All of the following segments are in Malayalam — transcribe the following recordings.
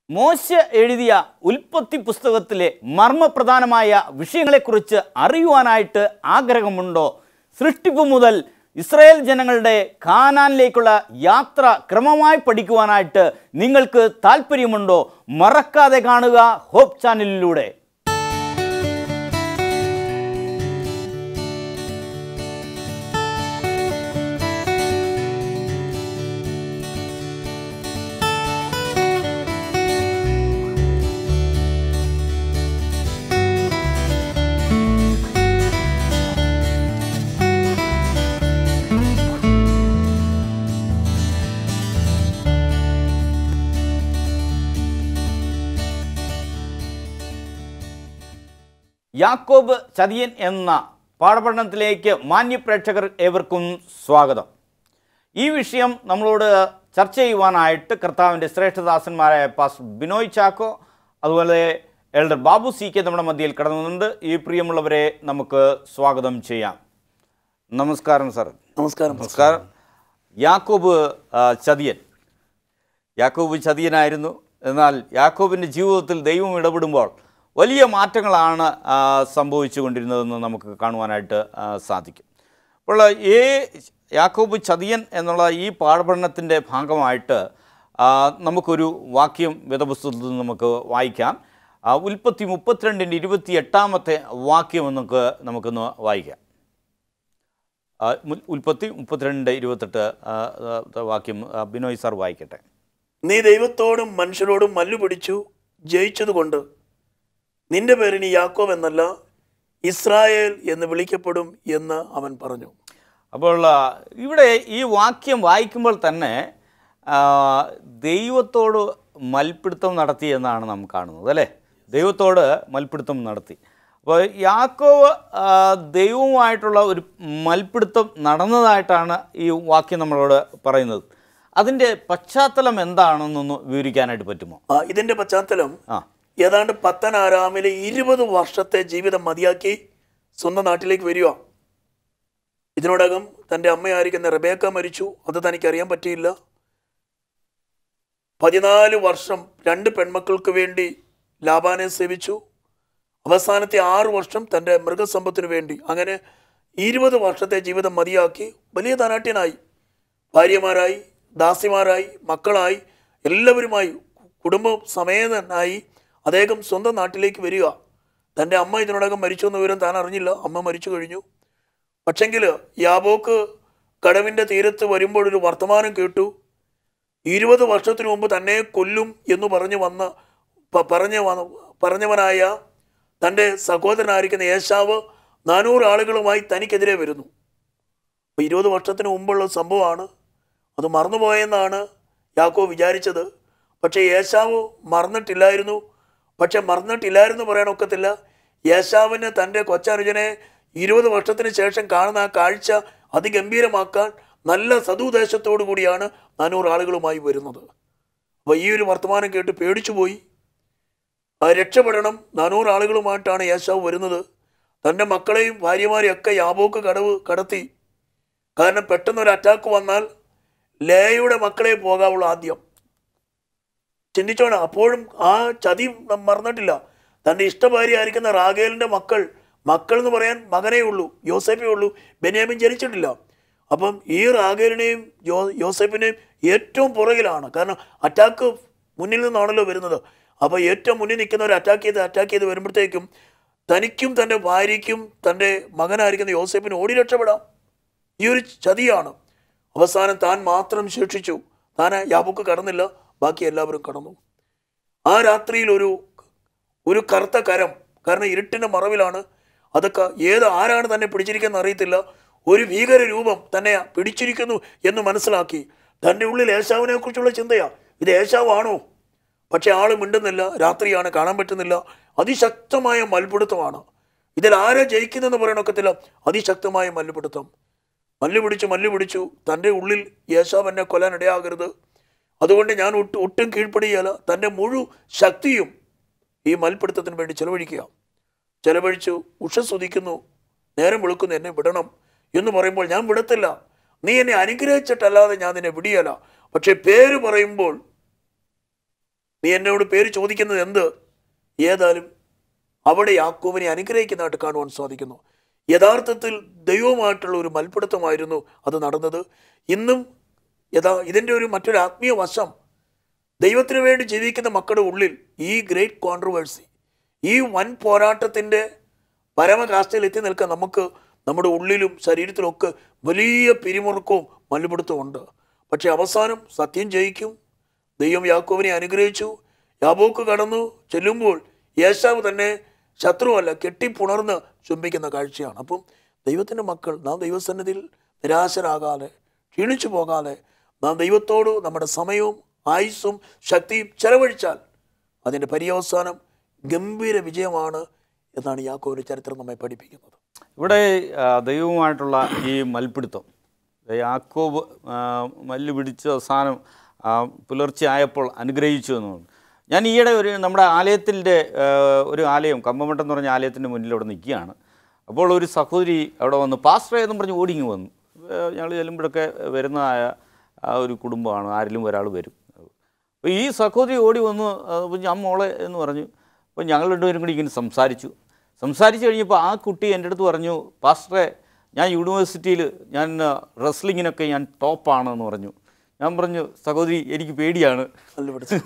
മോശ എഴുതിയ ഉൽപ്പത്തി പുസ്തകത്തിലെ മർമ്മപ്രധാനമായ വിഷയങ്ങളെക്കുറിച്ച് അറിയുവാനായിട്ട് ആഗ്രഹമുണ്ടോ സൃഷ്ടിപ്പ് മുതൽ ഇസ്രായേൽ ജനങ്ങളുടെ കാനാനിലേക്കുള്ള യാത്ര ക്രമമായി പഠിക്കുവാനായിട്ട് നിങ്ങൾക്ക് താല്പര്യമുണ്ടോ മറക്കാതെ കാണുക ഹോപ്പ് ചാനലിലൂടെ യാക്കോബ് ചതിയൻ എന്ന പാഠപഠനത്തിലേക്ക് മാന്യപ്രേക്ഷകർ ഏവർക്കും സ്വാഗതം ഈ വിഷയം നമ്മളോട് ചർച്ച ചെയ്യുവാനായിട്ട് കർത്താവിൻ്റെ ശ്രേഷ്ഠദാസന്മാരായ പാസ് ബിനോയ് ചാക്കോ അതുപോലെ എൽഡർ ബാബു സി കെ നമ്മുടെ മധ്യയിൽ കടന്നുണ്ട് ഈ പ്രിയമുള്ളവരെ നമുക്ക് സ്വാഗതം ചെയ്യാം നമസ്കാരം സാർ നമസ്കാരം നമസ്കാരം യാക്കോബ് ആ, ചതിയൻ യാക്കോബ് ചതിയനായിരുന്നു എന്നാൽ യാക്കോബിൻ്റെ ജീവിതത്തിൽ ദൈവം ഇടപെടുമ്പോൾ വലിയ മാറ്റങ്ങളാണ് ആ, സംഭവിച്ചുകൊണ്ടിരുന്നതെന്ന് നമുക്ക് കാണുവാനായിട്ട് ആ, സാധിക്കും അപ്പോൾ ഏ യാക്കോബ് ചതിയൻ എന്നുള്ള ഈ പാഠപഠനത്തിൻ്റെ ഭാഗമായിട്ട് ആ, നമുക്കൊരു വാക്യം വേദപുസ്തകത്തിൽ നിന്ന് നമുക്ക് വായിക്കാം ആ, ഉൽപ്പത്തി മുപ്പത്തിരണ്ടിൻ്റെ ഇരുപത്തി എട്ടാമത്തെ വാക്യം നമുക്ക് നമുക്കൊന്ന് വായിക്കാം ആ, മുൽ- ഉൽപ്പത്തി മുപ്പത്തിരണ്ട് ഇരുപത്തെട്ട് ആ, ആ, വാക്യം ആ, ബിനോയ് സാർ വായിക്കട്ടെ നീ ദൈവത്തോടും മനുഷ്യരോടും മല്ലു പിടിച്ചു ജയിച്ചതുകൊണ്ട് നിന്റെ പേരിന് യാക്കോബ് എന്നല്ല ഇസ്രായേൽ എന്ന് വിളിക്കപ്പെടും എന്ന് അവൻ പറഞ്ഞു അപ്പോൾ ആ, ഇവിടെ ഈ വാക്യം വായിക്കുമ്പോൾ തന്നെ ആ, ദൈവത്തോട് മൽപ്പിടുത്തം നടത്തി എന്നാണ് നാം കാണുന്നത് അല്ലേ ദൈവത്തോട് മൽപ്പിടുത്തം നടത്തി അപ്പോൾ യാക്കോവ് ആ, ദൈവവുമായിട്ടുള്ള ഒരു മൽപ്പിടുത്തം നടന്നതായിട്ടാണ് ഈ വാക്യം നമ്മളോട് പറയുന്നത് അതിൻ്റെ പശ്ചാത്തലം എന്താണെന്നൊന്ന് വിവരിക്കാനായിട്ട് പറ്റുമോ ആ ഇതിന്റെ പശ്ചാത്തലം ആ ഏതാണ്ട് പത്തനാരാമിലെ ഇരുപത് വർഷത്തെ ജീവിതം മതിയാക്കി സ്വന്തം നാട്ടിലേക്ക് വരിക ഇതിനോടകം തൻ്റെ അമ്മയായിരിക്കുന്ന റബേക്ക മരിച്ചു അത് തനിക്കറിയാൻ പറ്റിയില്ല പതിനാല് വർഷം രണ്ട് പെൺമക്കൾക്ക് വേണ്ടി ലാബാനെ സേവിച്ചു അവസാനത്തെ ആറ് വർഷം തൻ്റെ മൃഗസമ്പത്തിന് വേണ്ടി അങ്ങനെ ഇരുപത് വർഷത്തെ ജീവിതം മതിയാക്കി വലിയ ധനാട്യനായി ഭാര്യമാരായി ദാസിമാരായി മക്കളായി എല്ലാവരുമായി കുടുംബ സമേതനായി അദ്ദേഹം സ്വന്തം നാട്ടിലേക്ക് വരിക തൻ്റെ അമ്മ ഇതിനോടകം മരിച്ചു എന്ന വിവരം താൻ അറിഞ്ഞില്ല അമ്മ മരിച്ചു കഴിഞ്ഞു പക്ഷെങ്കിൽ യാബോക്ക് കടവിൻ്റെ തീരത്ത് വരുമ്പോൾ ഒരു വർത്തമാനം കേട്ടു ഇരുപത് വർഷത്തിനു മുമ്പ് തന്നെ കൊല്ലും എന്ന് പറഞ്ഞു വന്ന പ- പറഞ്ഞ വന്ന പറഞ്ഞവനായ തൻ്റെ സഹോദരനായിരിക്കുന്ന യേശാവ് നാനൂറ് ആളുകളുമായി തനിക്കെതിരെ വരുന്നു അപ്പോൾ ഇരുപത് വർഷത്തിന് മുമ്പുള്ള സംഭവമാണ് അത് മറന്നുപോയെന്നാണ് യാക്കോ വിചാരിച്ചത് പക്ഷേ യേശാവ് മറന്നിട്ടില്ലായിരുന്നു പക്ഷെ മറന്നിട്ടില്ലായിരുന്നു പറയാൻ ഒക്കത്തില്ല യേശാവിന് തൻ്റെ കൊച്ചനുജനെ ഇരുപത് വർഷത്തിന് ശേഷം കാണുന്ന ആ കാഴ്ച അതിഗംഭീരമാക്കാൻ നല്ല സതുദ്ദേശത്തോടു കൂടിയാണ് നാനൂറ് ആളുകളുമായി വരുന്നത് അപ്പോൾ ഈ ഒരു വർത്തമാനം കേട്ട് പേടിച്ചു പോയി ആ രക്ഷപ്പെടണം നാനൂറ് ആളുകളുമായിട്ടാണ് യേശാവ് വരുന്നത് തൻ്റെ മക്കളെയും ഭാര്യമാരെയും ഒക്കെ യാബോക്ക് കടവ് കടത്തി കാരണം പെട്ടെന്ന് ഒരു അറ്റാക്ക് വന്നാൽ ലേയുടെ മക്കളെ പോകാവുള്ളൂ ആദ്യം ചിന്തിച്ചോണം അപ്പോഴും ആ ചതി ന- മറന്നിട്ടില്ല തൻ്റെ ഇഷ്ടഭാര്യയായിരിക്കുന്ന റാഗേലിൻ്റെ മക്കൾ മക്കൾ എന്ന് പറയാൻ മകനേ ഉള്ളൂ യോസേഫേ ഉള്ളൂ ബെന്യാമിൻ ജനിച്ചിട്ടില്ല അപ്പം ഈ റാഗേലിനെയും യോ യോസേഫിനെയും ഏറ്റവും പുറകിലാണ് കാരണം അറ്റാക്ക് മുന്നിൽ നിന്നാണല്ലോ വരുന്നത് അപ്പോൾ ഏറ്റവും മുന്നിൽ നിൽക്കുന്നവർ അറ്റാക്ക് ചെയ്ത് അറ്റാക്ക് ചെയ്ത് വരുമ്പോഴത്തേക്കും തനിക്കും തൻ്റെ ഭാര്യയ്ക്കും തൻ്റെ മകനായിരിക്കുന്ന യോസേഫിന് ഓടി രക്ഷപ്പെടാം ഈ ഒരു ചതിയാണ് അവസാനം താൻ മാത്രം ശേഷിച്ചു താൻ യാബുക്ക് കടന്നില്ല ബാക്കി എല്ലാവരും കടന്നു ആ രാത്രിയിൽ ഒരു ഒരു കറുത്ത കരം കാരണം ഇരുട്ടിൻ്റെ മറവിലാണ് അതൊക്കെ ഏത് ആരാണ് തന്നെ പിടിച്ചിരിക്കുന്നത് അറിയത്തില്ല ഒരു ഭീകര രൂപം തന്നെ പിടിച്ചിരിക്കുന്നു എന്ന് മനസ്സിലാക്കി തൻ്റെ ഉള്ളിൽ ഏശാവിനെ കുറിച്ചുള്ള ചിന്തയാ ഇത് ഏശാവാണോ പക്ഷെ ആൾ മിണ്ടുന്നില്ല രാത്രിയാണ് കാണാൻ പറ്റുന്നില്ല അതിശക്തമായ മൽപിടുത്തമാണ് ഇതിൽ ആരാ ജയിക്കുന്നെന്ന് പറയാനൊക്കത്തില്ല അതിശക്തമായ മല്ലുപിടുത്തം മല്ലു പിടിച്ചു മല്ലു പിടിച്ചു തൻ്റെ ഉള്ളിൽ യേശാവ് എന്നെ കൊല്ലാൻ ഇടയാകരുത് അതുകൊണ്ട് ഞാൻ ഒട്ടും ഒട്ടും കീഴ്പ്പെടുകയല്ല തൻ്റെ മുഴു ശക്തിയും ഈ മൽപിടുത്തത്തിന് വേണ്ടി ചെലവഴിക്കുക ചെലവഴിച്ചു ഉഷസ്തുതിക്കുന്നു നേരം വെളുക്കുന്നു എന്നെ വിടണം എന്ന് പറയുമ്പോൾ ഞാൻ വിടത്തില്ല നീ എന്നെ അനുഗ്രഹിച്ചിട്ടല്ലാതെ ഞാൻ നിന്നെ വിടിയല പക്ഷെ പേര് പറയുമ്പോൾ നീ എന്നോട് പേര് ചോദിക്കുന്നത് എന്ത് ഏതായാലും അവിടെ യാക്കോവിനെ അനുഗ്രഹിക്കുന്നതായിട്ട് കാണുവാൻ സാധിക്കുന്നു യഥാർത്ഥത്തിൽ ദൈവമായിട്ടുള്ള ഒരു മൽപ്പിടുത്തമായിരുന്നു അത് നടന്നത് ഇന്നും യഥാ ഇതിൻ്റെ ഒരു മറ്റൊരു ആത്മീയ വശം ദൈവത്തിന് വേണ്ടി ജീവിക്കുന്ന മക്കളുടെ ഉള്ളിൽ ഈ ഗ്രേറ്റ് കോൺട്രവേഴ്സി ഈ വൻ പോരാട്ടത്തിൻ്റെ പരമകാസ്ഥയിൽ എത്തി നിൽക്കാൻ നമുക്ക് നമ്മുടെ ഉള്ളിലും ശരീരത്തിലൊക്കെ വലിയ പിരിമുറുക്കവും മല്ലുപിടുത്തവും ഉണ്ട് പക്ഷെ അവസാനം സത്യം ജയിക്കും ദൈവം യാക്കോവിനെ അനുഗ്രഹിച്ചു യാബോക്ക് കടന്നു ചെല്ലുമ്പോൾ യേശാവ് തന്നെ ശത്രുവല്ല കെട്ടിപ്പുണർന്ന് ചുംബിക്കുന്ന കാഴ്ചയാണ് അപ്പം ദൈവത്തിൻ്റെ മക്കൾ നാം ദൈവസന്നിധിയിൽ നിരാശരാകാതെ ക്ഷീണിച്ചു പോകാതെ നാം ദൈവത്തോട് നമ്മുടെ സമയവും ആയുസ്സും ശക്തിയും ചെലവഴിച്ചാൽ അതിൻ്റെ പര്യവസാനം ഗംഭീര വിജയമാണ് എന്നാണ് യാക്കോവിൻ്റെ ചരിത്രം നമ്മെ പഠിപ്പിക്കുന്നത് ഇവിടെ ആ, ദൈവവുമായിട്ടുള്ള ഈ മൽപ്പിടുത്തം യാക്കോബ് ആ, മല്ല് പിടിച്ച് അവസാനം ആ, പുലർച്ചെ ആയപ്പോൾ അനുഗ്രഹിച്ചു എന്ന് പറഞ്ഞു ഞാൻ ഈയിടെ ഒരു നമ്മുടെ ആലയത്തിൻ്റെ ആ, ഒരു ആലയം കമ്പമട്ടം എന്ന് പറഞ്ഞ ആലയത്തിൻ്റെ മുന്നിൽ അവിടെ നിൽക്കുകയാണ് അപ്പോൾ ഒരു സഹോദരി അവിടെ വന്ന് പാസ്റ്റർ എന്നും പറഞ്ഞ് ഓടിങ്ങി വന്നു ഞങ്ങൾ ചെല്ലുമ്പോഴൊക്കെ വരുന്നതായ ആ ഒരു കുടുംബമാണ് ആരിലും ഒരാൾ വരും അപ്പോൾ ഈ സഹോദരി ഓടി വന്ന് ആ, അപ്പോൾ ഞാൻ മോളെ എന്ന് പറഞ്ഞു അപ്പോൾ ഞങ്ങൾ രണ്ടുപേരും കൂടി ഇങ്ങനെ സംസാരിച്ചു സംസാരിച്ച് കഴിഞ്ഞപ്പോൾ ആ കുട്ടി എൻ്റെ അടുത്ത് പറഞ്ഞു പാസ്റ്ററെ ഞാൻ യൂണിവേഴ്സിറ്റിയിൽ ഞാൻ റെസ്ലിങ്ങിനൊക്കെ ഞാൻ ടോപ്പാണെന്ന് പറഞ്ഞു ഞാൻ പറഞ്ഞു സഹോദരി എനിക്ക് പേടിയാണ് നല്ല പിടുത്തം.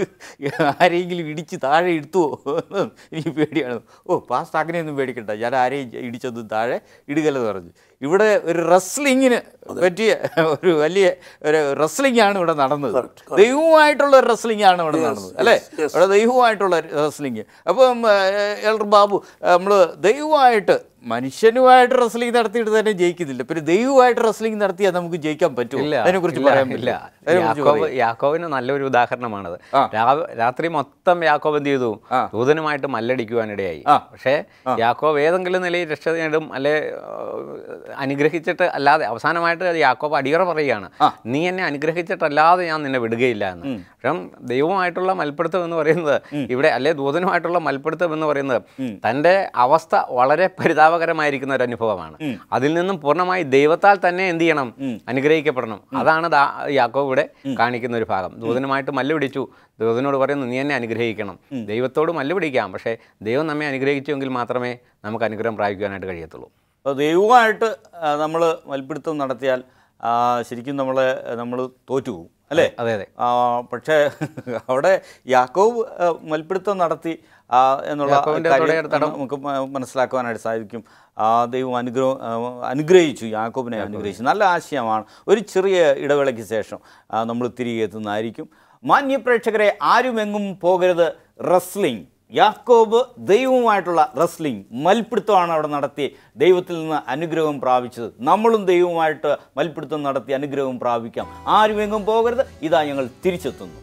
ആരെങ്കിലും ഇടിച്ച് താഴെ എടുത്തുവോ എനിക്ക് പേടിയാണ് ഓ പാസ്റ്റ് അങ്ങനെയൊന്നും പേടിക്കണ്ട ഞാൻ ആരെയും ഇടിച്ചത് താഴെ ഇടുകല്ലെന്ന് പറഞ്ഞു ഇവിടെ ഒരു റെസ്ലിങ്ങിന് പറ്റിയ ഒരു വലിയ ഒരു റെസ്ലിംഗ് ആണ് ഇവിടെ നടന്നത് Correct, ദൈവവുമായിട്ടുള്ള ഒരു റെസ്ലിംഗ് ആണ് ഇവിടെ നടന്നത് അല്ലേ yes. ഇവിടെ ദൈവവുമായിട്ടുള്ള റെസ്ലിംഗ് അപ്പം എൽഡർ ബാബു നമ്മൾ ദൈവമായിട്ട് മനുഷ്യനുമായിട്ട് റെസ്ലിംഗ് നടത്തിയിട്ട് തന്നെ ജയിക്കുന്നില്ല പിന്നെ ദൈവമായിട്ട് റെസ്ലിംഗ് നടത്തിയാൽ നമുക്ക് ജയിക്കാൻ പറ്റുമോ ഇല്ല അതിനെക്കുറിച്ച് ഇല്ല, പറയാൻ ഇല്ല പറ്റില്ല അതിനെക്കുറിച്ച് യാക്കോബ് പറയൂ. യാക്കോബിന് നല്ലൊരു ഉദാഹരണമാണത് ആ. രാവ്- രാത്രി മൊത്തം യാക്കോബ് എന്ത് ചെയ്തു ആ. ദൂതനുമായിട്ട് മല്ലടിക്കുവാനിടയായി ആ. പക്ഷേ യാക്കോബ് ഏതെങ്കിലും നിലയിൽ രക്ഷ നേടും അല്ലെ അനുഗ്രഹിച്ചിട്ട് അല്ലാതെ അവസാനമായിട്ട് യാക്കോബ് അടിയറ പറയുകയാണ് നീ എന്നെ അനുഗ്രഹിച്ചിട്ടല്ലാതെ ഞാൻ നിന്നെ വിടുകയില്ല എന്ന് പക്ഷേ ദൈവമായിട്ടുള്ള മൽപ്പിടുത്തം എന്ന് പറയുന്നത് ഇവിടെ അല്ലെ ദൂതനുമായിട്ടുള്ള മൽപ്പിടുത്തം എന്ന് പറയുന്നത് തൻ്റെ അവസ്ഥ വളരെ പരിതാപകരമായിരിക്കുന്ന ഒരു അനുഭവമാണ് അതിൽ നിന്നും പൂർണ്ണമായി ദൈവത്താൽ തന്നെ എന്ത് ചെയ്യണം അനുഗ്രഹിക്കപ്പെടണം അതാണ് ദാ- യാക്കോബ് ഇവിടെ കാണിക്കുന്ന ഒരു ഭാഗം ദൂതനുമായിട്ട് മല്ല് പിടിച്ചു ദൂതനോട് പറയുന്നു നീ എന്നെ അനുഗ്രഹിക്കണം ദൈവത്തോട് മല്ല് പിടിക്കാം പക്ഷേ ദൈവം നമ്മെ അനുഗ്രഹിച്ചുവെങ്കിൽ മാത്രമേ നമുക്ക് അനുഗ്രഹം പ്രാപിക്കാനായിട്ട് കഴിയത്തുള്ളൂ അപ്പോൾ ദൈവമായിട്ട് നമ്മൾ മൽപ്പിടുത്തം നടത്തിയാൽ ആ, ശരിക്കും നമ്മളെ നമ്മൾ തോറ്റുപോകും അല്ലേ അതെ അതെ ആ, പക്ഷേ അവിടെ യാക്കോബ് ആ, മൽപ്പിടുത്തം നടത്തി ആ, എന്നുള്ള യാക്കോബിന്റെ കാര്യം തുടയടുത്തടം. നമുക്ക് മ- മനസ്സിലാക്കുവാനായിട്ട് സാധിക്കും ആ, ദൈവം അനുഗ്രഹം ആ, അനുഗ്രഹിച്ചു യാക്കോബിനെ അനുഗ്രഹിച്ചു നല്ല ആശയമാണ് ഒരു ചെറിയ ഇടവേളയ്ക്ക് ശേഷം നമ്മൾ തിരികെ എത്തുന്നതായിരിക്കും മാന്യ പ്രേക്ഷകരെ ആരുമെങ്ങും പോകരുത് റെസ്ലിംഗ് യാക്കോബ് ദൈവവുമായിട്ടുള്ള റെസ്ലിംഗ് മൽപ്പിടുത്തമാണ് അവിടെ നടത്തി ദൈവത്തിൽ നിന്ന് അനുഗ്രഹം പ്രാപിച്ചത് നമ്മളും ദൈവവുമായിട്ട് മൽപ്പിടുത്തം നടത്തി അനുഗ്രഹം പ്രാപിക്കാം ആരുമെങ്ങും പോകരുത് ഇതാ ഞങ്ങൾ തിരിച്ചെത്തുന്നു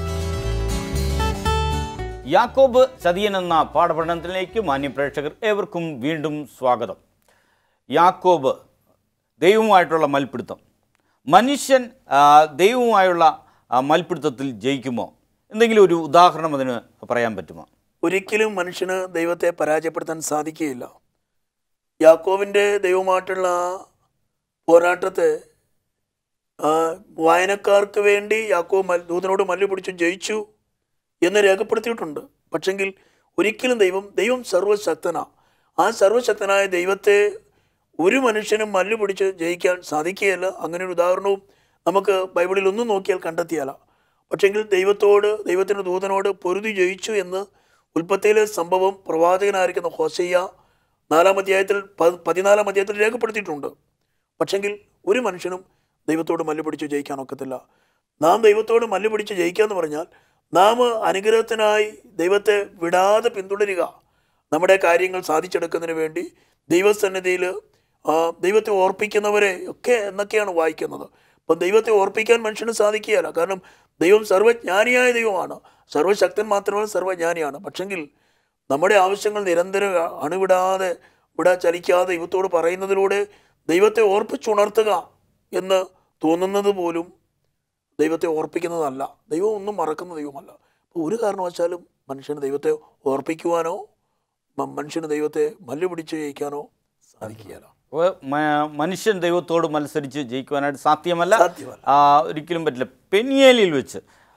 യാക്കോബ് ചതിയൻ എന്ന പാഠപഠനത്തിലേക്ക് മാന്യപ്രേക്ഷകർ ഏവർക്കും വീണ്ടും സ്വാഗതം യാക്കോബ് ദൈവവുമായിട്ടുള്ള മൽപ്പിടുത്തം മനുഷ്യൻ ആ, ദൈവവുമായുള്ള ആ, മൽപ്പിടുത്തത്തിൽ ജയിക്കുമോ എന്തെങ്കിലും ഒരു ഉദാഹരണം അതിന് പറയാൻ പറ്റുമോ ഒരിക്കലും മനുഷ്യന് ദൈവത്തെ പരാജയപ്പെടുത്താൻ സാധിക്കുകയില്ല യാക്കോവിൻ്റെ ദൈവമായിട്ടുള്ള ആ പോരാട്ടത്തെ ആ, വായനക്കാർക്ക് വേണ്ടി യാക്കോ മൽ ദൂതനോട് മല്ലു പിടിച്ചു ജയിച്ചു എന്ന് രേഖപ്പെടുത്തിയിട്ടുണ്ട് പക്ഷെങ്കിൽ ഒരിക്കലും ദൈവം ദൈവം സർവശക്തനാ ആ സർവശക്തനായ ദൈവത്തെ ഒരു മനുഷ്യനും മല്ലു പിടിച്ച് ജയിക്കാൻ സാധിക്കുകയില്ല അങ്ങനെ ഒരു ഉദാഹരണവും നമുക്ക് ബൈബിളിൽ ഒന്നും നോക്കിയാൽ കണ്ടെത്തിയാല പക്ഷെങ്കിൽ ദൈവത്തോട് ദൈവത്തിൻ്റെ ദൂതനോട് പൊരുതി ജയിച്ചു എന്ന് ഉൽപ്പത്തിയിലെ സംഭവം പ്രവാചകനായിരിക്കുന്ന ഹോസയ്യ നാലാം അധ്യായത്തിൽ പ- പതിനാലാം അധ്യായത്തിൽ രേഖപ്പെടുത്തിയിട്ടുണ്ട് പക്ഷെങ്കിൽ ഒരു മനുഷ്യനും ദൈവത്തോട് മല്ലു പിടിച്ച് ജയിക്കാൻ ഒക്കത്തില്ല നാം ദൈവത്തോട് മല്ലു പിടിച്ച് ജയിക്കുക എന്ന് പറഞ്ഞാൽ നാം അനുഗ്രഹത്തിനായി ദൈവത്തെ വിടാതെ പിന്തുടരുക നമ്മുടെ കാര്യങ്ങൾ സാധിച്ചെടുക്കുന്നതിന് വേണ്ടി ദൈവസന്നിധിയിൽ ദൈവത്തെ ഓർപ്പിക്കുന്നവരെ ഒക്കെ എന്നൊക്കെയാണ് വായിക്കുന്നത് അപ്പം ദൈവത്തെ ഓർപ്പിക്കാൻ മനുഷ്യന് സാധിക്കുകയില്ല കാരണം ദൈവം സർവജ്ഞാനിയായ ദൈവമാണ് സർവശക്തൻ മാത്രമല്ല സർവജ്ഞാനിയാണ് പക്ഷെങ്കിൽ നമ്മുടെ ആവശ്യങ്ങൾ നിരന്തരം അണുവിടാതെ ഇവിടെ ചലിക്കാതെ ദൈവത്തോട് പറയുന്നതിലൂടെ ദൈവത്തെ ഓർപ്പിച്ചുണർത്തുക എന്ന് തോന്നുന്നത് പോലും ദൈവത്തെ ഓർപ്പിക്കുന്നതല്ല ദൈവം ഒന്നും മറക്കുന്ന ദൈവമല്ല അപ്പോൾ ഒരു കാരണവശാലും മനുഷ്യന് ദൈവത്തെ ഓർപ്പിക്കുവാനോ മ- മനുഷ്യന് ദൈവത്തെ മല്ലു പിടിച്ച് ജയിക്കാനോ സാധിക്കുകയില്ല അപ്പോൾ മ- മനുഷ്യൻ ദൈവത്തോട് മത്സരിച്ച് ജയിക്കുവാനായിട്ട് സാധ്യമല്ല സാധ്യമല്ല. ആ, ഒരിക്കലും പറ്റില്ല പെനിയേലിൽ വെച്ച്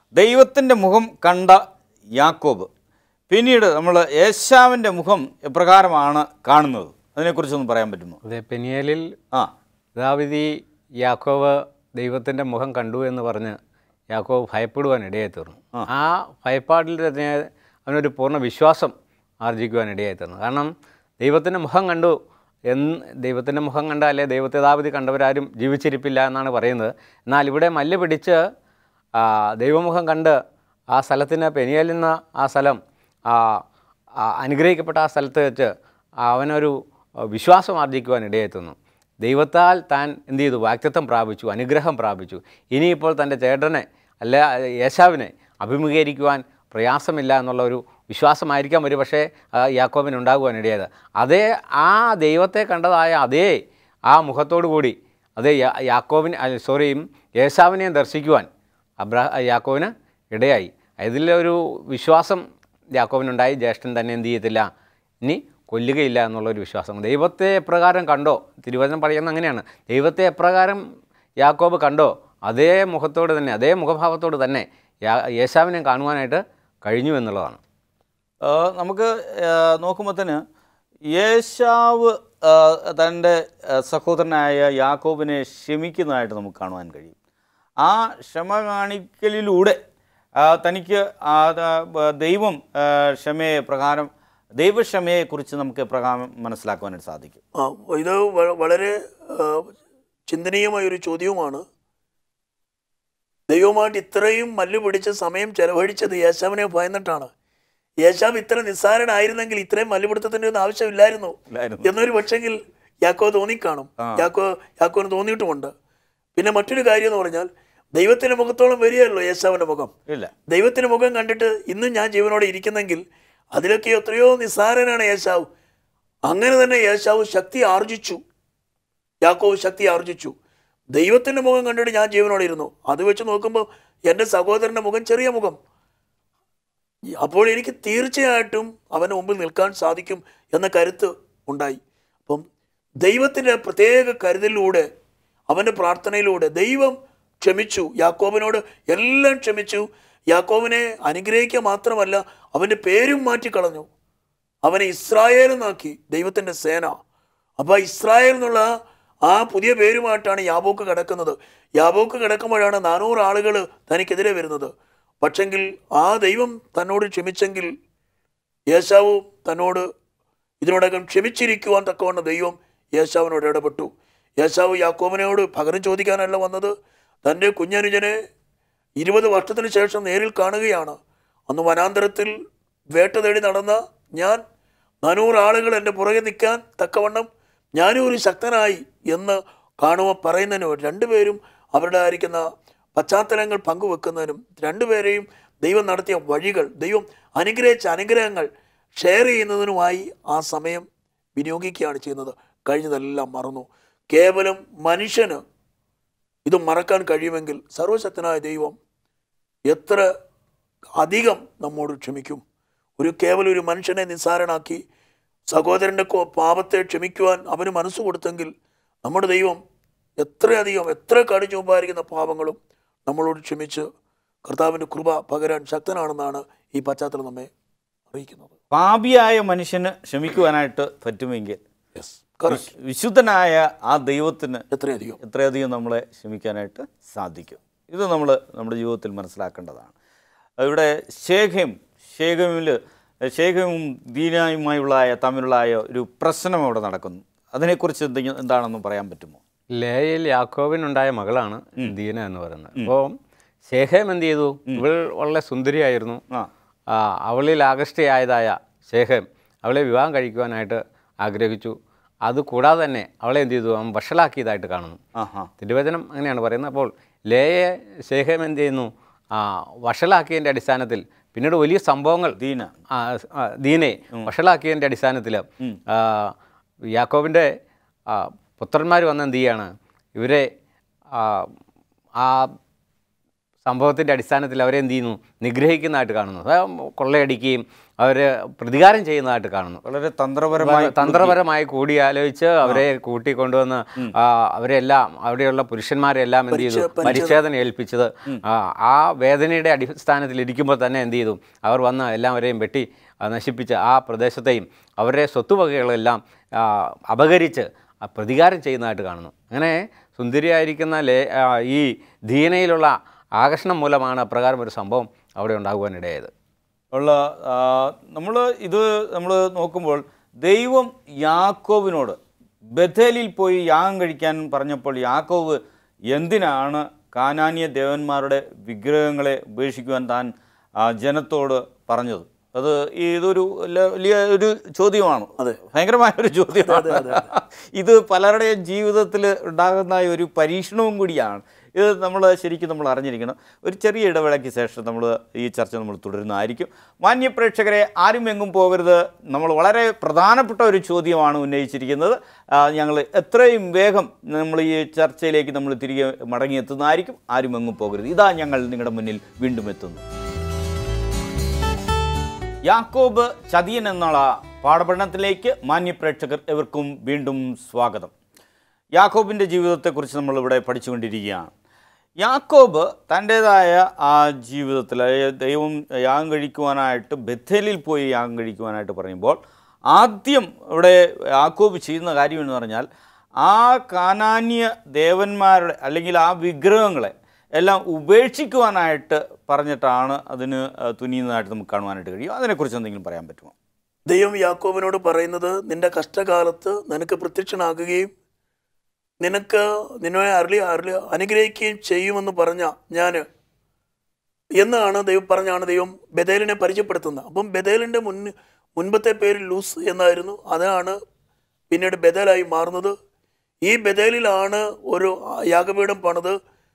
ദൈവത്തിൻ്റെ മുഖം കണ്ട യാക്കോബ് പിന്നീട് നമ്മൾ ഏശാവിൻ്റെ മുഖം എപ്രകാരമാണ് കാണുന്നത് അതിനെക്കുറിച്ചൊന്ന് പറയാൻ പറ്റുമോ അതെ പെനിയലിൽ ആ ദാവിദി യാക്കോവ് ദൈവത്തിൻ്റെ മുഖം കണ്ടു എന്ന് പറഞ്ഞ് യാക്കോവ് ഭയപ്പെടുവാൻ ഇടയായി തീർന്നു ആ ഭയപ്പാടിൽ തന്നെ അവനൊരു പൂർണ്ണ വിശ്വാസം ആർജിക്കുവാൻ ഇടയായി തീർന്നു കാരണം ദൈവത്തിൻ്റെ മുഖം കണ്ടു എന്ന് ദൈവത്തിൻ്റെ മുഖം കണ്ടാലേ ദൈവത്തെ ദാവിദി കണ്ടവരാരും ജീവിച്ചിരിപ്പില്ല എന്നാണ് പറയുന്നത് എന്നാൽ ഇവിടെ മല്ല് പിടിച്ച് ആ, ദൈവമുഖം കണ്ട് ആ സ്ഥലത്തിന് പെനിയലിൽ ആ സ്ഥലം ആ, ആ അനുഗ്രഹിക്കപ്പെട്ട ആ സ്ഥലത്ത് വെച്ച് അവനൊരു വിശ്വാസം ആർജിക്കുവാൻ ഇടയെത്തുന്നു ദൈവത്താൽ താൻ എന്ത് ചെയ്തു വാക്തത്വം പ്രാപിച്ചു അനുഗ്രഹം പ്രാപിച്ചു ഇനിയിപ്പോൾ തൻ്റെ ചേട്ടനെ അല്ല യേശാവിനെ അഭിമുഖീകരിക്കുവാൻ പ്രയാസമില്ല എന്നുള്ള ഒരു വിശ്വാസമായിരിക്കാം ഒരു പക്ഷേ യാക്കോബിന് ഉണ്ടാകുവാൻ ഇടയായത് അതേ ആ ദൈവത്തെ കണ്ടതായ അതേ ആ മുഖത്തോടു കൂടി അതേ യാ- യാക്കോബിന് സോറി യേശാവിനെയും ദർശിക്കുവാൻ അബ്രാ യാക്കോവിന് ഇടയായി ഇതിലൊരു വിശ്വാസം യാക്കോവിനുണ്ടായി ജ്യേഷ്ഠൻ തന്നെ എന്ത് ചെയ്യത്തില്ല ഇനി കൊല്ലുകയില്ല എന്നുള്ളൊരു വിശ്വാസം ദൈവത്തെ എപ്രകാരം കണ്ടോ തിരുവചനം പറയുന്നത് അങ്ങനെയാണ് ദൈവത്തെ എപ്രകാരം യാക്കോബ് കണ്ടോ അതേ മുഖത്തോട് തന്നെ അതേ മുഖഭാവത്തോട് തന്നെ യാ യേശാവിനെ കാണുവാനായിട്ട് കഴിഞ്ഞു എന്നുള്ളതാണ് ആ, നമുക്ക് ആ, നോക്കുമ്പോൾ തന്നെ യേശാവ് ആ, തൻ്റെ ആ, സഹോദരനായ യാക്കോബിനെ ക്ഷമിക്കുന്നതായിട്ട് നമുക്ക് കാണുവാൻ കഴിയും ആ ക്ഷമ കാണിക്കലിലൂടെ ആ, തനിക്ക് ആ, ദ- ബ- ദൈവം ആ, ക്ഷമയെ പ്രകാരം ദൈവക്ഷമയെക്കുറിച്ച് നമുക്ക് പ്രകാരം മനസ്സിലാക്കുവാനായിട്ട് സാധിക്കും ആ ഇത് വ- വളരെ ആ, ചിന്തനീയമായ ഒരു ചോദ്യവുമാണ് ദൈവമായിട്ട് ഇത്രയും മല്ല് പിടിച്ച് സമയം ചെലവഴിച്ചത് യേശാവിനെ ഭയന്നിട്ടാണ് യേശാവ് ഇത്ര നിസ്സാരനായിരുന്നെങ്കിൽ ഇത്രയും മല്ലുപിടുത്തത്തിൻ്റെ ഒന്നും ആവശ്യമില്ലായിരുന്നു ഇല്ലായിരുന്നു. എന്നൊരു പക്ഷെങ്കിൽ യാക്കോ തോന്നിക്കാണും യാക്കോ യാക്കോന് തോന്നിയിട്ടുമുണ്ട് പിന്നെ മറ്റൊരു കാര്യം എന്ന് പറഞ്ഞാൽ ദൈവത്തിന്റെ മുഖത്തോളം വരികയല്ലോ യേശാവിന്റെ മുഖം ഇല്ല ദൈവത്തിന്റെ മുഖം കണ്ടിട്ട് ഇന്നും ഞാൻ ജീവനോടെ ഇരിക്കുന്നെങ്കിൽ അതിലൊക്കെ എത്രയോ നിസ്സാരനാണ് യേശാവ് അങ്ങനെ തന്നെ യേശാവ് ശക്തി ആർജിച്ചു യാക്കോവ് ശക്തി ആർജിച്ചു ദൈവത്തിന്റെ മുഖം കണ്ടിട്ട് ഞാൻ ജീവനോടെ ഇരുന്നു അത് വെച്ച് നോക്കുമ്പോൾ എൻ്റെ സഹോദരന്റെ മുഖം ചെറിയ മുഖം അപ്പോൾ എനിക്ക് തീർച്ചയായിട്ടും അവന് മുമ്പിൽ നിൽക്കാൻ സാധിക്കും എന്ന കരുത്ത് ഉണ്ടായി അപ്പം ദൈവത്തിൻ്റെ പ്രത്യേക കരുതലിലൂടെ അവൻ്റെ പ്രാർത്ഥനയിലൂടെ ദൈവം ക്ഷമിച്ചു യാക്കോബിനോട് എല്ലാം ക്ഷമിച്ചു യാക്കോബിനെ അനുഗ്രഹിക്കുക മാത്രമല്ല അവൻ്റെ പേരും മാറ്റിക്കളഞ്ഞു അവനെ ഇസ്രായേൽ എന്നാക്കി ദൈവത്തിൻ്റെ സേന അപ്പോൾ ഇസ്രായേൽ എന്നുള്ള ആ പുതിയ പേരുമായിട്ടാണ് യാബോക്ക് കിടക്കുന്നത് യാബോക്ക് കിടക്കുമ്പോഴാണ് നാനൂറ് ആളുകൾ തനിക്കെതിരെ വരുന്നത് പക്ഷെങ്കിൽ ആ ദൈവം തന്നോട് ക്ഷമിച്ചെങ്കിൽ യേശാവ് തന്നോട് ഇതിനോടകം ക്ഷമിച്ചിരിക്കുവാൻ തക്കവണ്ണം ദൈവം യേശാവിനോട് ഇടപെട്ടു യേശാവ് യാക്കോബിനോട് പകരം ചോദിക്കാനല്ല വന്നത് തൻ്റെ കുഞ്ഞനുജനെ ഇരുപത് വർഷത്തിന് ശേഷം നേരിൽ കാണുകയാണ് അന്ന് വനാന്തരത്തിൽ വേട്ട തേടി നടന്ന ഞാൻ നാനൂറ് ആളുകൾ എൻ്റെ പുറകെ നിൽക്കാൻ തക്കവണ്ണം ഞാനും ഒരു ശക്തനായി എന്ന് കാണുവാൻ പറയുന്നതിന് വേണ്ടി രണ്ടുപേരും അവരുടെ ആയിരിക്കുന്ന പശ്ചാത്തലങ്ങൾ പങ്കുവെക്കുന്നതിനും രണ്ടുപേരെയും ദൈവം നടത്തിയ വഴികൾ ദൈവം അനുഗ്രഹിച്ച അനുഗ്രഹങ്ങൾ ഷെയർ ചെയ്യുന്നതിനുമായി ആ സമയം വിനിയോഗിക്കുകയാണ് ചെയ്യുന്നത് കഴിഞ്ഞതെല്ലാം മറന്നു കേവലം മനുഷ്യന് ഇത് മറക്കാൻ കഴിയുമെങ്കിൽ സർവശക്തനായ ദൈവം എത്ര അധികം നമ്മോട് ക്ഷമിക്കും ഒരു കേവലം ഒരു മനുഷ്യനെ നിസ്സാരനാക്കി സഹോദരൻ്റെ കൊ- പാപത്തെ ക്ഷമിക്കുവാൻ അവന് മനസ്സ് കൊടുത്തെങ്കിൽ നമ്മുടെ ദൈവം എത്രയധികം എത്ര കടിച്ചുമ്പായിരിക്കുന്ന പാപങ്ങളും നമ്മളോട് ക്ഷമിച്ച് കർത്താവിൻ്റെ കൃപ പകരാൻ ശക്തനാണെന്നാണ് ഈ പശ്ചാത്തലം നമ്മെ അറിയിക്കുന്നത് പാപിയായ മനുഷ്യന് ക്ഷമിക്കുവാനായിട്ട് പറ്റുമെങ്കിൽ യെസ് കറക്റ്റ് വിശുദ്ധനായ ആ ദൈവത്തിന് എത്രയധികം എത്രയധികം നമ്മളെ ക്ഷമിക്കാനായിട്ട് സാധിക്കും ഇത് നമ്മൾ നമ്മുടെ ജീവിതത്തിൽ മനസ്സിലാക്കേണ്ടതാണ് ഇവിടെ ശേഖം ശേഖമിൽ ശേഖവും ദീനായുമായുള്ള തമ്മിലുള്ള ഒരു പ്രശ്നം അവിടെ നടക്കുന്നു അതിനെക്കുറിച്ച് എന്തെങ്കിലും എന്താണെന്ന് പറയാൻ പറ്റുമോ ലേയിൽ യാക്കോബിനുണ്ടായ മകളാണ് ദീന എന്ന് പറയുന്നത് അപ്പോൾ ശേഖം എന്ത് ചെയ്തു ഇവൾ വളരെ സുന്ദരിയായിരുന്നു ആ ആ, അവളിൽ ആകൃഷ്ടയായതായ ശേഖം അവളെ വിവാഹം കഴിക്കുവാനായിട്ട് ആഗ്രഹിച്ചു അതുകൂടാതെ തന്നെ അവളെ എന്ത് ചെയ്തു അവൻ വഷളാക്കിയതായിട്ട് കാണുന്നു ആ ആ തിരുവചനം അങ്ങനെയാണ് പറയുന്നത് അപ്പോൾ ലേയെ ശേഖം എന്ത് ചെയ്യുന്നു ആ, വഷളാക്കിയതിൻ്റെ അടിസ്ഥാനത്തിൽ പിന്നീട് വലിയ സംഭവങ്ങൾ ദീന ആ, ആ, ദീനെ വഷളാക്കിയതിൻ്റെ അടിസ്ഥാനത്തിൽ യാക്കോബിൻ്റെ പുത്രന്മാർ വന്ന് എന്ത് ചെയ്യാണ് ഇവരെ ആ, ആ സംഭവത്തിൻ്റെ അടിസ്ഥാനത്തിൽ അവരെ എന്ത് ചെയ്യുന്നു നിഗ്രഹിക്കുന്നതായിട്ട് കാണുന്നു അത് കൊള്ളയടിക്കുകയും അവർ പ്രതികാരം ചെയ്യുന്നതായിട്ട് കാണുന്നു വളരെ തന്ത്രപരമായി തന്ത്രപരമായി കൂടിയാലോചിച്ച് അവരെ കൂട്ടിക്കൊണ്ടുവന്ന് ആ, അവരെല്ലാം അവിടെയുള്ള പുരുഷന്മാരെല്ലാം എന്ത് ചെയ്തു പരിച്ഛേദന ഏൽപ്പിച്ചത് ആ, ആ വേദനയുടെ അടിസ്ഥാനത്തിൽ ഇരിക്കുമ്പോൾ തന്നെ എന്ത് ചെയ്തു അവർ വന്ന് എല്ലാവരെയും വെട്ടി ആ, നശിപ്പിച്ച് ആ പ്രദേശത്തെയും അവരുടെ സ്വത്തുവകകളെല്ലാം ആ, അപകരിച്ച് ആ, പ്രതികാരം ചെയ്യുന്നതായിട്ട് കാണുന്നു അങ്ങനെ സുന്ദരിയായിരിക്കുന്ന ലേ ആ, ഈ ദീനയിലുള്ള ആകർഷണം മൂലമാണ് അപ്രകാരം ഒരു സംഭവം അവിടെ ഉണ്ടാകുവാനിടയായത് ഉള്ള നമ്മൾ ഇത് നമ്മൾ നോക്കുമ്പോൾ ദൈവം യാക്കോബിനോട് ബഥേലിൽ പോയി യാഗം കഴിക്കാൻ പറഞ്ഞപ്പോൾ യാക്കോബ് എന്തിനാണ് കാനാനിയ ദേവന്മാരുടെ വിഗ്രഹങ്ങളെ ഉപേക്ഷിക്കുവാൻ താൻ ആ, ജനത്തോട് പറഞ്ഞത് അത് ഈ ഇതൊരു ല- വലിയ ഒരു ചോദ്യമാണ് അതെ. ഭയങ്കരമായ ഒരു ചോദ്യമാണ് ഇത് പലരുടെയും ജീവിതത്തിൽ ഉണ്ടാകുന്ന ഒരു പരീക്ഷണവും കൂടിയാണ് ഇത് നമ്മൾ ശരിക്കും നമ്മൾ അറിഞ്ഞിരിക്കണം ഒരു ചെറിയ ഇടവേളയ്ക്ക് ശേഷം നമ്മൾ ഈ ചർച്ച നമ്മൾ തുടരുന്നതായിരിക്കും മാന്യപ്രേക്ഷകരെ ആരും എങ്ങും പോകരുത് നമ്മൾ വളരെ പ്രധാനപ്പെട്ട ഒരു ചോദ്യമാണ് ഉന്നയിച്ചിരിക്കുന്നത് ഞങ്ങൾ എത്രയും വേഗം നമ്മൾ ഈ ചർച്ചയിലേക്ക് നമ്മൾ തിരികെ മടങ്ങിയെത്തുന്നതായിരിക്കും ആരും എങ്ങും പോകരുത് ഇതാ ഞങ്ങൾ നിങ്ങളുടെ മുന്നിൽ വീണ്ടും എത്തുന്നു യാക്കോബ് ചതിയൻ എന്നുള്ള പാഠപഠനത്തിലേക്ക് മാന്യപ്രേക്ഷകർ എവർക്കും വീണ്ടും സ്വാഗതം യാക്കോബിൻ്റെ ജീവിതത്തെക്കുറിച്ച് നമ്മളിവിടെ പഠിച്ചുകൊണ്ടിരിക്കുകയാണ് യാക്കോബ് തൻ്റേതായ ആ ജീവിതത്തിൽ അതായത് ദൈവം യാഗം കഴിക്കുവാനായിട്ട് ബഥേലിൽ പോയി യാഗം കഴിക്കുവാനായിട്ട് പറയുമ്പോൾ ആദ്യം ഇവിടെ യാക്കോബ് ചെയ്യുന്ന കാര്യം എന്ന് പറഞ്ഞാൽ ആ കാനാന്യ ദേവന്മാരുടെ അല്ലെങ്കിൽ ആ വിഗ്രഹങ്ങളെ എല്ലാം ഉപേക്ഷിക്കുവാനായിട്ട് പറഞ്ഞിട്ടാണ് അതിന് ആ, തുനിയുന്നതായിട്ട് നമുക്ക് കാണുവാനായിട്ട് കഴിയും അതിനെക്കുറിച്ച് എന്തെങ്കിലും പറയാൻ പറ്റുമോ ദൈവം യാക്കോബിനോട് പറയുന്നത് നിന്റെ കഷ്ടകാലത്ത് നിനക്ക് പ്രത്യക്ഷനാകുകയും നിനക്ക് നിന്നെ അരളി അരളി അനുഗ്രഹിക്കുകയും ചെയ്യുമെന്ന് പറഞ്ഞ ഞാൻ എന്നാണ് ദൈവം പറഞ്ഞാണ് ദൈവം ബദേലിനെ പരിചയപ്പെടുത്തുന്നത് അപ്പം ബദേലിൻ്റെ മുൻ മുൻപത്തെ പേര് ലൂസ് എന്നായിരുന്നു അതാണ് പിന്നീട് ബദേലായി മാറുന്നത് ഈ ബദേലിലാണ് ഒരു യാഗപീഠം പണിത്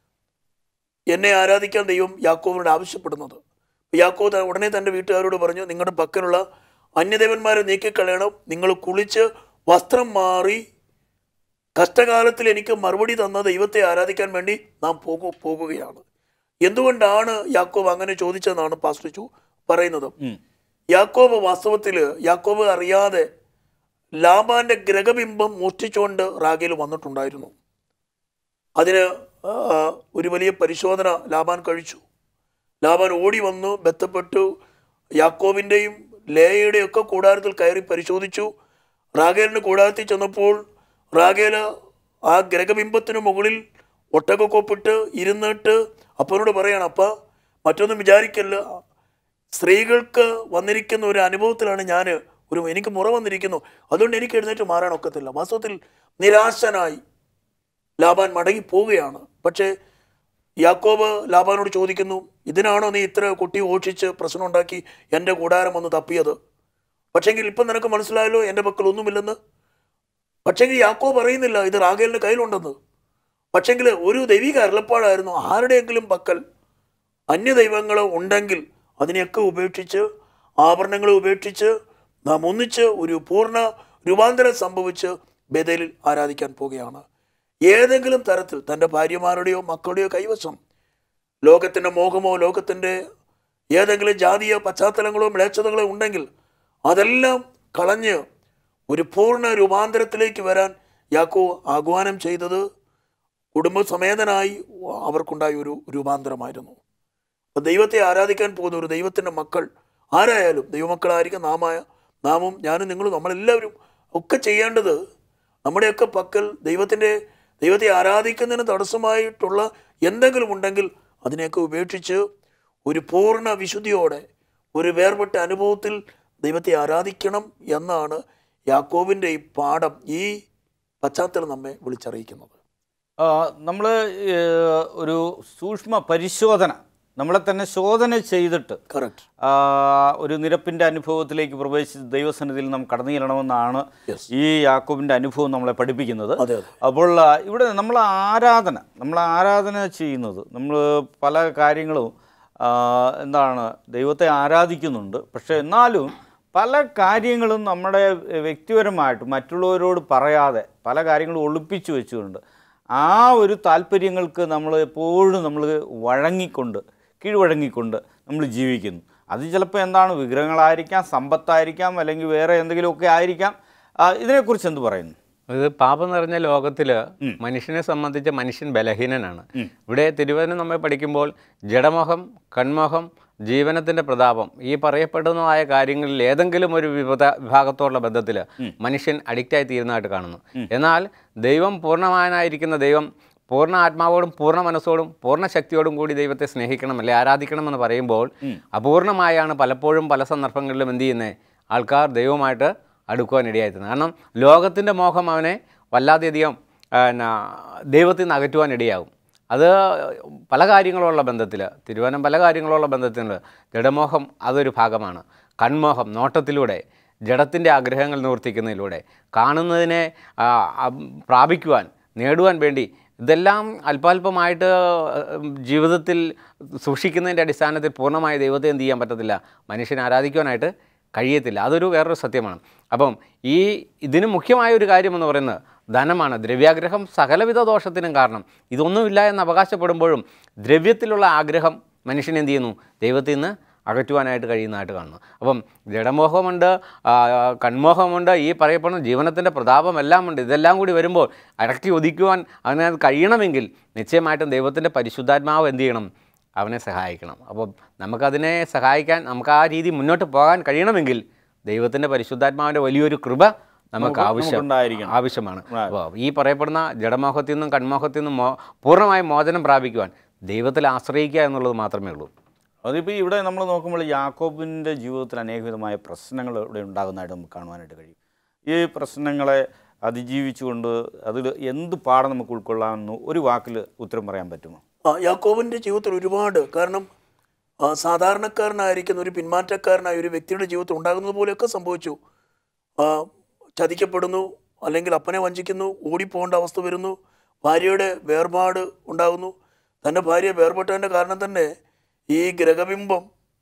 എന്നെ ആരാധിക്കാൻ ദൈവം യാക്കോബിനോട് ആവശ്യപ്പെടുന്നത് യാക്കോ ത- ഉടനെ തൻ്റെ വീട്ടുകാരോട് പറഞ്ഞു നിങ്ങളുടെ പക്കലുള്ള അന്യദേവന്മാരെ നീക്കിക്കളയണം നിങ്ങൾ കുളിച്ച് വസ്ത്രം മാറി കഷ്ടകാലത്തിൽ എനിക്ക് മറുപടി തന്ന ദൈവത്തെ ആരാധിക്കാൻ വേണ്ടി നാം പോകു പോകുകയാണ് എന്തുകൊണ്ടാണ് യാക്കോബ് അങ്ങനെ ചോദിച്ചതെന്നാണ് പാസ്റ്റർ ചു പറയുന്നത് ഉം. യാക്കോബ് വാസ്തവത്തിൽ യാക്കോബ് അറിയാതെ ലാബാന്റെ ഗ്രഹബിംബം മോഷ്ടിച്ചുകൊണ്ട് റാഗേൽ വന്നിട്ടുണ്ടായിരുന്നു അതിന് ആ, ഒരു വലിയ പരിശോധന ലാബാൻ കഴിച്ചു ലാബാൻ ഓടി വന്നു ബന്ധപ്പെട്ടു യാക്കോബിൻ്റെയും ലേയയുടെയും ഒക്കെ കൂടാരത്തിൽ കയറി പരിശോധിച്ചു റാഗേലിൻ്റെ കൂടാരത്തിൽ ചെന്നപ്പോൾ റാഗേല് ആ ഗ്രഹബിംബത്തിന് മുകളിൽ ഒട്ടകക്കൊപ്പിട്ട് ഇരുന്നിട്ട് അപ്പനോട് പറയണം അപ്പ മറ്റൊന്നും വിചാരിക്കല്ല സ്ത്രീകൾക്ക് വന്നിരിക്കുന്ന ഒരു അനുഭവത്തിലാണ് ഞാൻ ഒരു എനിക്ക് മുറ വന്നിരിക്കുന്നു അതുകൊണ്ട് എനിക്ക് എഴുന്നേറ്റ് മാറാൻ ഒക്കത്തില്ല വാസ്തവത്തിൽ നിരാശനായി ലാബാൻ മടങ്ങി പോവുകയാണ് പക്ഷേ യാക്കോബ് ലാബാനോട് ചോദിക്കുന്നു ഇതിനാണോ നീ ഇത്ര കുട്ടി ഓഷിച്ച് പ്രശ്നം ഉണ്ടാക്കി എൻ്റെ കൂടാരം വന്ന് തപ്പിയത് പക്ഷേങ്കിൽ ഇപ്പം നിനക്ക് മനസ്സിലായല്ലോ എൻ്റെ പക്കൽ ഒന്നുമില്ലെന്ന് പക്ഷേങ്കിൽ യാക്കോബ് അറിയുന്നില്ല ഇത് റാഗേലിൻ്റെ കയ്യിലുണ്ടെന്ന് പക്ഷേങ്കിൽ ഒരു ദൈവിക അരുളപ്പാടായിരുന്നു ആരുടെയെങ്കിലും പക്കൽ അന്യദൈവങ്ങൾ ഉണ്ടെങ്കിൽ അതിനെയൊക്കെ ഉപേക്ഷിച്ച് ആഭരണങ്ങളെ ഉപേക്ഷിച്ച് നാം ഒന്നിച്ച് ഒരു പൂർണ്ണ രൂപാന്തരം സംഭവിച്ച് ബദലിൽ ആരാധിക്കാൻ പോവുകയാണ് ഏതെങ്കിലും തരത്തിൽ തൻ്റെ ഭാര്യമാരുടെയോ മക്കളുടെയോ കൈവശം ലോകത്തിൻ്റെ മോഹമോ ലോകത്തിൻ്റെ ഏതെങ്കിലും ജാതീയ പശ്ചാത്തലങ്ങളോ മ്ലേച്ഛതകളോ ഉണ്ടെങ്കിൽ അതെല്ലാം കളഞ്ഞ് ഒരു പൂർണ്ണ രൂപാന്തരത്തിലേക്ക് വരാൻ യാക്കോ ആഹ്വാനം ചെയ്തത് കുടുംബസമേതനായി അവർക്കുണ്ടായ ഒരു രൂപാന്തരമായിരുന്നു അപ്പോൾ ദൈവത്തെ ആരാധിക്കാൻ പോകുന്ന ഒരു ദൈവത്തിൻ്റെ മക്കൾ ആരായാലും ദൈവമക്കളായിരിക്കും നാമായ നാമും ഞാനും നിങ്ങളും നമ്മളെല്ലാവരും ഒക്കെ ചെയ്യേണ്ടത് നമ്മുടെയൊക്കെ പക്കൽ ദൈവത്തിൻ്റെ ദൈവത്തെ ആരാധിക്കുന്നതിന് തടസ്സമായിട്ടുള്ള എന്തെങ്കിലും ഉണ്ടെങ്കിൽ അതിനെയൊക്കെ ഉപേക്ഷിച്ച് ഒരു പൂർണ്ണ വിശുദ്ധിയോടെ ഒരു വേർപെട്ട അനുഭവത്തിൽ ദൈവത്തെ ആരാധിക്കണം എന്നാണ് യാക്കോബിൻ്റെ ഈ പാഠം ഈ പശ്ചാത്തലം നമ്മെ വിളിച്ചറിയിക്കുന്നത് നമ്മൾ ഒരു സൂക്ഷ്മ പരിശോധന നമ്മളെ തന്നെ ശോധന ചെയ്തിട്ട് കറക്റ്റ് ആ, ഒരു നിരപ്പിൻ്റെ അനുഭവത്തിലേക്ക് പ്രവേശിച്ച് ദൈവസന്നിധിയിൽ നാം കടന്നു ചെല്ലണമെന്നാണ് Yes. ഈ യാക്കോബിൻ്റെ അനുഭവം നമ്മളെ പഠിപ്പിക്കുന്നത് അതെ അതെ അപ്പോൾ ആ, ഇവിടെ നമ്മൾ ആരാധന നമ്മൾ ആരാധന ചെയ്യുന്നത് നമ്മൾ പല കാര്യങ്ങളും ആ, എന്താണ് ദൈവത്തെ ആരാധിക്കുന്നുണ്ട് പക്ഷേ എന്നാലും പല കാര്യങ്ങളും നമ്മുടെ വ്യക്തിപരമായിട്ട് മറ്റുള്ളവരോട് പറയാതെ പല കാര്യങ്ങളും ഒളിപ്പിച്ചു വെച്ചുകൊണ്ട് ആ ഒരു താല്പര്യങ്ങൾക്ക് നമ്മൾ എപ്പോഴും നമ്മൾ വഴങ്ങിക്കൊണ്ട് കീഴ്വഴങ്ങിക്കൊണ്ട് നമ്മൾ ജീവിക്കുന്നു അത് ചിലപ്പോൾ എന്താണ് വിഗ്രഹങ്ങളായിരിക്കാം സമ്പത്തായിരിക്കാം അല്ലെങ്കിൽ വേറെ എന്തെങ്കിലുമൊക്കെ ആയിരിക്കാം ആ, ഇതിനെക്കുറിച്ച് എന്ത് പറയുന്നു ഇത് പാപം നിറഞ്ഞ ലോകത്തിൽ മനുഷ്യനെ സംബന്ധിച്ച് മനുഷ്യൻ ബലഹീനനാണ് ഇവിടെ തിരുവചനം നമ്മൾ പഠിക്കുമ്പോൾ ജഡമോഹം കൺമോഹം ജീവനത്തിൻ്റെ പ്രതാപം ഈ പറയപ്പെടുന്നതായ കാര്യങ്ങളിൽ ഏതെങ്കിലും ഒരു വിപത വിഭാഗത്തോടുള്ള ബന്ധത്തിൽ മനുഷ്യൻ അഡിക്റ്റായി തീരുന്നതായിട്ട് കാണുന്നു എന്നാൽ ദൈവം പൂർണ്ണമായനായിരിക്കുന്ന ദൈവം പൂർണ്ണ ആത്മാവോടും പൂർണ്ണ മനസ്സോടും പൂർണ്ണ ശക്തിയോടും കൂടി ദൈവത്തെ സ്നേഹിക്കണം അല്ലെ ആരാധിക്കണമെന്ന് പറയുമ്പോൾ അപൂർണമായാണ് പലപ്പോഴും പല സന്ദർഭങ്ങളിലും എന്ത് ചെയ്യുന്നത് ആൾക്കാർ ദൈവമായിട്ട് അടുക്കുവാൻ ഇടയായിത്തീരുന്നത് കാരണം ലോകത്തിൻ്റെ മോഹം അവനെ വല്ലാതെയധികം പിന്നെ ദൈവത്തിൽ നിന്ന് അകറ്റുവാൻ ഇടയാകും അത് പല കാര്യങ്ങളുള്ള ബന്ധത്തിൽ തിരുവനം പല കാര്യങ്ങളുള്ള ബന്ധത്തിലുണ്ട് ജഡമോഹം അതൊരു ഭാഗമാണ് കൺമോഹം നോട്ടത്തിലൂടെ ജഡത്തിൻ്റെ ആഗ്രഹങ്ങൾ നിവർത്തിക്കുന്നതിലൂടെ കാണുന്നതിനെ ആ, ആ, പ്രാപിക്കുവാൻ നേടുവാൻ വേണ്ടി ഇതെല്ലാം അല്പാൽപമായിട്ട് ജീവിതത്തിൽ സൂക്ഷിക്കുന്നതിൻ്റെ അടിസ്ഥാനത്തിൽ പൂർണ്ണമായി ദൈവത്തെ എന്ത് ചെയ്യാൻ പറ്റത്തില്ല മനുഷ്യനെ ആരാധിക്കുവാനായിട്ട് കഴിയത്തില്ല അതൊരു വേറൊരു സത്യമാണ് അപ്പം ഈ ഇതിന് മുഖ്യമായ ഒരു കാര്യമെന്ന് പറയുന്നത് ധനമാണ് ദ്രവ്യാഗ്രഹം സകലവിധ ദോഷത്തിനും കാരണം ഇതൊന്നുമില്ല എന്ന് അവകാശപ്പെടുമ്പോഴും ദ്രവ്യത്തിലുള്ള ആഗ്രഹം മനുഷ്യൻ എന്ത് ചെയ്യുന്നു ദൈവത്തിൽ നിന്ന് അകറ്റുവാനായിട്ട് കഴിയുന്നതായിട്ട് കാണുന്നു അപ്പം ജഡമോഹമുണ്ട് ആ, കൺമോഹമുണ്ട് ഈ പറയപ്പെടുന്ന ജീവനത്തിൻ്റെ പ്രതാപമെല്ലാം ഉണ്ട് ഇതെല്ലാം കൂടി വരുമ്പോൾ അടക്കി ഒതുക്കുവാൻ അതിനകത്ത് കഴിയണമെങ്കിൽ നിശ്ചയമായിട്ടും ദൈവത്തിൻ്റെ പരിശുദ്ധാത്മാവ് എന്ത് ചെയ്യണം അവനെ സഹായിക്കണം അപ്പം നമുക്കതിനെ സഹായിക്കാൻ നമുക്ക് ആ രീതി മുന്നോട്ട് പോകാൻ കഴിയണമെങ്കിൽ ദൈവത്തിൻ്റെ പരിശുദ്ധാത്മാവിൻ്റെ വലിയൊരു കൃപ നമുക്ക് ആവശ്യം നമുക്കുണ്ടായിരിക്കണം. ആവശ്യമാണ് അപ്പോൾ ഈ പറയപ്പെടുന്ന ജഡമോഹത്തിൽ നിന്നും കൺമോഹത്തിൽ നിന്നും മോ പൂർണ്ണമായും മോചനം പ്രാപിക്കുവാൻ ദൈവത്തിൽ ആശ്രയിക്കുക എന്നുള്ളത് മാത്രമേ ഉള്ളൂ അതിപ്പോൾ ഇവിടെ നമ്മൾ നോക്കുമ്പോൾ യാക്കോബിൻ്റെ ജീവിതത്തിൽ അനേകവിധമായ പ്രശ്നങ്ങൾ ഇവിടെ ഉണ്ടാകുന്നതായിട്ട് നമുക്ക് കാണുവാനായിട്ട് കഴിയും ഈ പ്രശ്നങ്ങളെ അതിജീവിച്ചുകൊണ്ട് അതിൽ എന്ത് പാഠം നമുക്ക് ഉൾക്കൊള്ളാമെന്ന് ഒരു വാക്കിൽ ഉത്തരം പറയാൻ പറ്റുമോ ആ, യാക്കോബിൻ്റെ ജീവിതത്തിൽ ഒരുപാട് കാരണം ആ, സാധാരണക്കാരനായിരിക്കുന്ന ഒരു പിന്മാറ്റക്കാരനായ ഒരു വ്യക്തിയുടെ ജീവിതത്തിൽ ഉണ്ടാകുന്നത് പോലെയൊക്കെ സംഭവിച്ചു ആ, ചതിക്കപ്പെടുന്നു അല്ലെങ്കിൽ അപ്പനെ വഞ്ചിക്കുന്നു ഓടിപ്പോകേണ്ട അവസ്ഥ വരുന്നു ഭാര്യയുടെ വേർപാട് ഉണ്ടാകുന്നു തൻ്റെ ഭാര്യ വേർപെട്ടതിൻ്റെ കാരണം തന്നെ ഈ ഗ്രഹബിംബം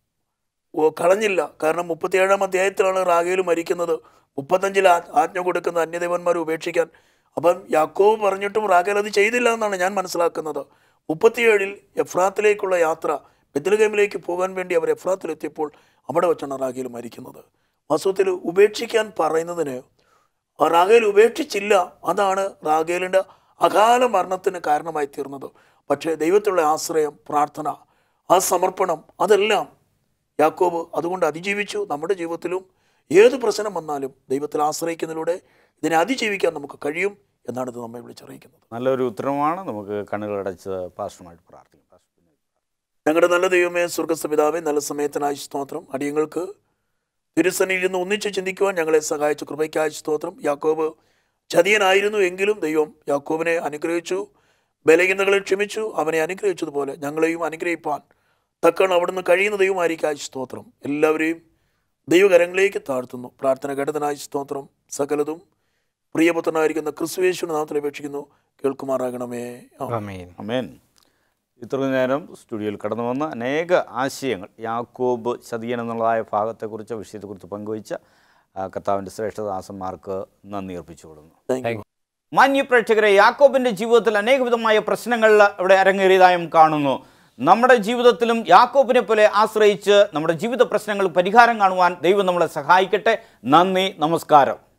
ഓ, കളഞ്ഞില്ല കാരണം മുപ്പത്തിയേഴാം അധ്യായത്തിലാണ് റാഗേൽ മരിക്കുന്നത് മുപ്പത്തഞ്ചിൽ ആ- ആജ്ഞ കൊടുക്കുന്ന അന്യദേവന്മാരെ ഉപേക്ഷിക്കാൻ അപ്പം യാക്കോവ് പറഞ്ഞിട്ടും റാഗേൽ അത് ചെയ്തില്ല എന്നാണ് ഞാൻ മനസ്സിലാക്കുന്നത് മുപ്പത്തിയേഴിൽ എഫ്രാത്തിലേക്കുള്ള യാത്ര ബെത്തലഗേമിലേക്ക് പോകാൻ വേണ്ടി അവർ എഫ്രാത്തിലെത്തിയപ്പോൾ അവിടെ വെച്ചാണ് റാഗേൽ മരിക്കുന്നത് വാസ്തവത്തിൽ ഉപേക്ഷിക്കാൻ പറയുന്നതിന് ആ റാഗേൽ ഉപേക്ഷിച്ചില്ല അതാണ് റാഗേലിൻ്റെ അകാല മരണത്തിന് കാരണമായി തീർന്നത് പക്ഷേ ദൈവത്തിലുള്ള ആശ്രയം പ്രാർത്ഥന ആ സമർപ്പണം അതെല്ലാം യാക്കോബ് അതുകൊണ്ട് അതിജീവിച്ചു നമ്മുടെ ജീവിതത്തിലും ഏത് പ്രശ്നം വന്നാലും ദൈവത്തിൽ ആശ്രയിക്കുന്നതിലൂടെ ഇതിനെ അതിജീവിക്കാൻ നമുക്ക് കഴിയും എന്നാണ് ഇത് നമ്മെ വിളിച്ചറിയിക്കുന്നത് നല്ലൊരു ഉത്തരമാണ് നമുക്ക് കണ്ണുകളടച്ച് പാസ്റ്ററുമായിട്ട് പ്രാർത്ഥിക്കാം പാസ്റ്റർ പിന്നെ ഞങ്ങളുടെ നല്ല ദൈവമേ സ്വർഗസ്ഥപിതാവേ നല്ല സമയത്തിനായി സ്തോത്രം അടിയങ്ങൾക്ക് തിരുസനിൽ നിന്ന് ഒന്നിച്ച് ചിന്തിക്കുവാൻ ഞങ്ങളെ സഹായിച്ച കൃപയ്ക്കായി സ്തോത്രം യാക്കോബ് ചതിയനായിരുന്നു എങ്കിലും ദൈവം യാക്കോബിനെ അനുഗ്രഹിച്ചു ബലഹീനതകളെ ക്ഷമിച്ചു അവനെ അനുഗ്രഹിച്ചതുപോലെ ഞങ്ങളെയും അനുഗ്രഹിപ്പാൻ തക്കണം അവിടുന്ന് കഴിയുന്ന ദൈവമായിരിക്കായി സ്തോത്രം എല്ലാവരെയും ദൈവകരങ്ങളിലേക്ക് താഴ്ത്തുന്നു പ്രാർത്ഥന ഘടനായി സ്തോത്രം സകലതും പ്രിയപുത്രനായിരിക്കുന്ന ക്രിസ്തുവേശ്വരൻ നാമത്തിൽ അപേക്ഷിക്കുന്നു കേൾക്കുമാറാകണമേ ആമേൻ. ആമേൻ അമേൻ ഇത്ര നേരം സ്റ്റുഡിയോയിൽ കടന്നു വന്ന അനേക ആശയങ്ങൾ യാക്കോബ് ചതിയൻ എന്നുള്ളതായ ഭാഗത്തെക്കുറിച്ച് വിഷയത്തെക്കുറിച്ച് പങ്കുവച്ച ആ, കർത്താവിൻ്റെ ശ്രേഷ്ഠദാസന്മാർക്ക് നന്ദി അർപ്പിച്ചുകൊള്ളുന്നു Thank you. മാന്യ പ്രേക്ഷകരെ യാക്കോബിൻ്റെ ജീവിതത്തിൽ അനേകവിധമായ പ്രശ്നങ്ങൾ ഇവിടെ അരങ്ങേറിയതായും കാണുന്നു നമ്മുടെ ജീവിതത്തിലും യാക്കോബിനെ പോലെ ആശ്രയിച്ച് നമ്മുടെ ജീവിത പ്രശ്നങ്ങൾ പരിഹാരം കാണുവാൻ ദൈവം നമ്മളെ സഹായിക്കട്ടെ നന്ദി നമസ്കാരം